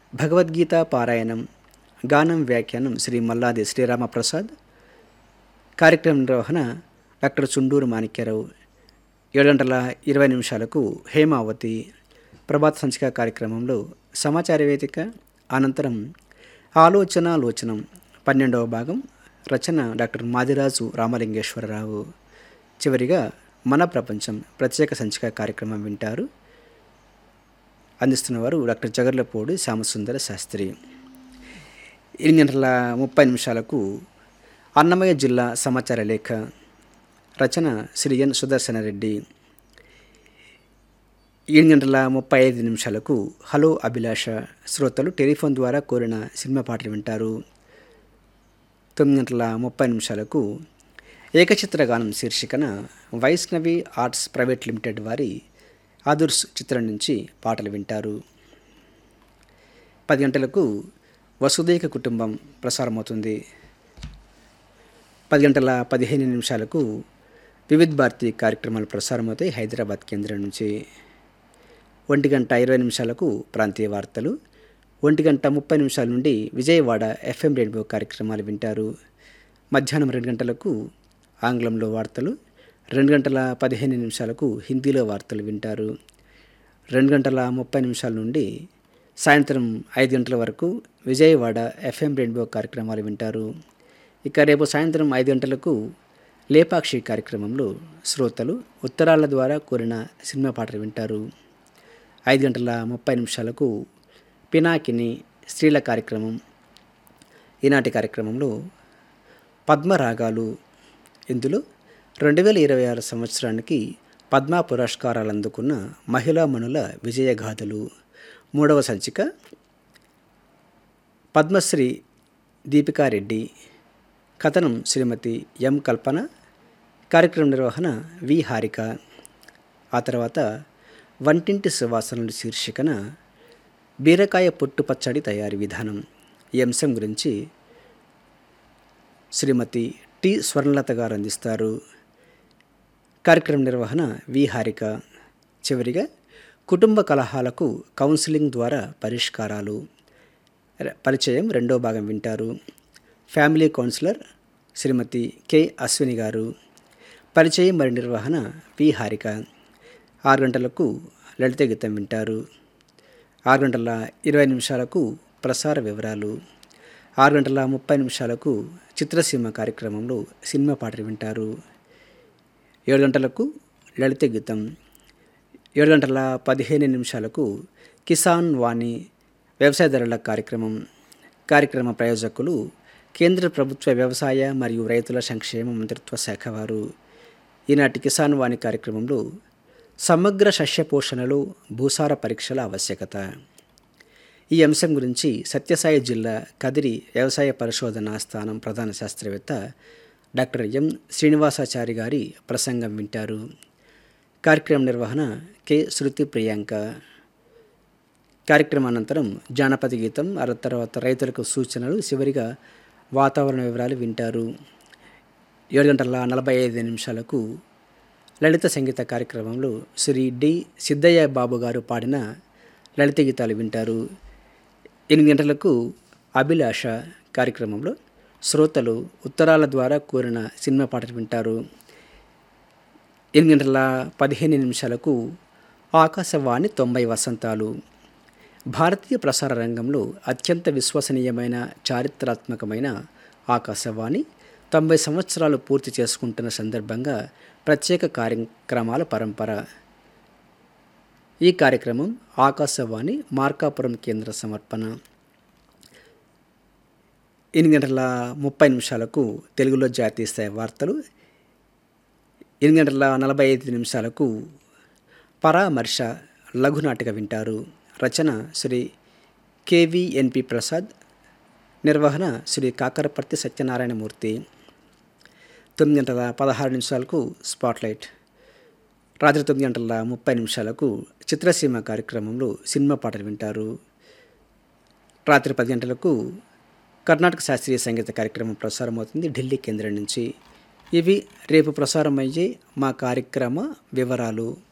భగవద్గీత పారాయణం గానం వ్యాఖ్యానం శ్రీ మల్లాది శ్రీరామప్రసాద్ కార్యక్రమం నిర్వహణ డాక్టర్ చుండూరు మాణిక్యరావు ఏడు గంటల ఇరవై నిమిషాలకు హేమావతి ప్రభాత సంచిక కార్యక్రమంలో సమాచార వేదిక అనంతరం ఆలోచన లోచనం పన్నెండవ భాగం రచన డాక్టర్ మాదిరాజు రామలింగేశ్వరరావు చివరిగా మన ప్రపంచం ప్రత్యేక సంచిక కార్యక్రమం వింటారు అందిస్తున్నవారు డాక్టర్ జగర్లపూడి శ్యామసుందర శాస్త్రి ఎనిమిది గంటల ముప్పై నిమిషాలకు అన్నమయ్య జిల్లా సమాచార లేఖ రచన శ్రీ ఎన్ సుదర్శన రెడ్డి ఏడు గంటల ముప్పై ఐదు నిమిషాలకు హలో అభిలాష శ్రోతలు టెలిఫోన్ ద్వారా కోరిన సినిమా పాటలు వింటారు తొమ్మిది గంటల ముప్పై నిమిషాలకు ఏకచిత్ర గానం శీర్షికన వైష్ణవి ఆర్ట్స్ ప్రైవేట్ లిమిటెడ్ వారి ఆదుర్స్ చిత్రం నుంచి పాటలు వింటారు పది గంటలకు వసుదైక కుటుంబం ప్రసారమవుతుంది పది గంటల పదిహేను నిమిషాలకు వివిధ్ భారతి కార్యక్రమాలు ప్రసారమవుతాయి హైదరాబాద్ కేంద్రం నుంచి ఒంటి గంట ఇరవై నిమిషాలకు ప్రాంతీయ వార్తలు ఒంటి గంట ముప్పై నిమిషాల నుండి విజయవాడ ఎఫ్ఎం రేడియో కార్యక్రమాలు వింటారు మధ్యాహ్నం రెండు గంటలకు ఆంగ్లంలో వార్తలు రెండు గంటల పదిహేను నిమిషాలకు హిందీలో వార్తలు వింటారు రెండు గంటల ముప్పై నిమిషాల నుండి సాయంత్రం ఐదు గంటల వరకు విజయవాడ ఎఫ్ఎం రెయిన్బో కార్యక్రమాలు వింటారు ఇక రేపు సాయంత్రం ఐదు గంటలకు లేపాక్షి కార్యక్రమంలో శ్రోతలు ఉత్తరాల ద్వారా కోరిన సినిమా పాటలు వింటారు ఐదు గంటల ముప్పై నిమిషాలకు పినాకిని స్త్రీల కార్యక్రమం ఈనాటి కార్యక్రమంలో పద్మరాగాలు ఇందులో రెండు వేల ఇరవై ఆరు సంవత్సరానికి పద్మ పురస్కారాలు అందుకున్న మహిళామణుల విజయగాథలు మూడవ సంచిక పద్మశ్రీ దీపికారెడ్డి కథనం శ్రీమతి ఎం కల్పన కార్యక్రమ నిర్వహణ వి హారిక ఆ తర్వాత వంటింటి సువాసనలు శీర్షికన బీరకాయ పొట్టు పచ్చడి తయారీ విధానం ఈ అంశం గురించి శ్రీమతి టి స్వర్ణలత గారు అందిస్తారు కార్యక్రమ నిర్వహణ వి హారిక చివరిగా కుటుంబ కలహాలకు కౌన్సిలింగ్ ద్వారా పరిష్కారాలు పరిచయం రెండో భాగం వింటారు family counsellor Shrimati K Ashwini garu పరిచయం మరి నిర్వహణ వి హారిక ఆరు గంటలకు లలిత గీతం వింటారు ఆరు గంటల ఇరవై నిమిషాలకు ప్రసార వివరాలు ఆరు గంటల ముప్పై నిమిషాలకు చిత్రసీమ కార్యక్రమంలో సినిమా పాటలు వింటారు ఏడు గంటలకు లలిత గీతం ఏడు గంటల పదిహేను నిమిషాలకు కిసాన్ వాణి వ్యవసాయ ధరల కార్యక్రమం కార్యక్రమ ప్రయోజకులు కేంద్ర ప్రభుత్వ వ్యవసాయ మరియు రైతుల సంక్షేమ మంత్రిత్వ శాఖ వారు ఈనాటి కిసాన్ వాణి కార్యక్రమంలో సమగ్ర సస్య పోషణలో భూసార పరీక్షల ఆవశ్యకత ఈ అంశం గురించి సత్యసాయి జిల్లా కదిరి వ్యవసాయ పరిశోధనా స్థానం ప్రధాన శాస్త్రవేత్త డాక్టర్ ఎం శ్రీనివాసాచారి గారి ప్రసంగం వింటారు కార్యక్రమ నిర్వహణ కె శృతి ప్రియాంక కార్యక్రమానంతరం జానపద గీతం ఆ తర్వాత రైతులకు సూచనలు చివరిగా వాతావరణ వివరాలు వింటారు ఏడు గంటల నలభై ఐదు నిమిషాలకు లలిత సంగీత కార్యక్రమంలో శ్రీ డి సిద్ధయ్య బాబు గారు పాడిన లలిత గీతాలు వింటారు ఎనిమిది గంటలకు అభిలాష కార్యక్రమంలో శ్రోతలు ఉత్తరాల ద్వారా కోరిన సినిమా పాటలు వింటారు ఎనిమిది గంటల పదిహేను నిమిషాలకు ఆకాశవాణి తొంభై వసంతాలు భారతీయ ప్రసార రంగంలో అత్యంత విశ్వసనీయమైన చారిత్రాత్మకమైన ఆకాశవాణి తొంభై సంవత్సరాలు పూర్తి చేసుకుంటున్న సందర్భంగా ప్రత్యేక కార్యక్రమాల పరంపర ఈ కార్యక్రమం ఆకాశవాణి మార్కాపురం కేంద్ర సమర్పణ ఎనిమిది గంటల ముప్పై నిమిషాలకు తెలుగులో జాతీయ స్థాయి వార్తలు ఎనిమిది గంటల నలభై ఐదు నిమిషాలకు పరామర్శ లఘునాటిక వింటారు రచన శ్రీ కేవీఎన్పి ప్రసాద్ నిర్వహణ శ్రీ కాకరపర్తి సత్యనారాయణమూర్తి తొమ్మిది గంటల పదహారు నిమిషాలకు స్పాట్లైట్ రాత్రి తొమ్మిది గంటల ముప్పై నిమిషాలకు చిత్రసీమ కార్యక్రమంలో సినిమా పాటలు వింటారు రాత్రి పది గంటలకు కర్ణాటక శాస్త్రీయ సంగీత కార్యక్రమం ప్రసారం అవుతుంది ఢిల్లీ కేంద్రం నుంచి ఇవి రేపు ప్రసారం అయ్యే మా కార్యక్రమ వివరాలు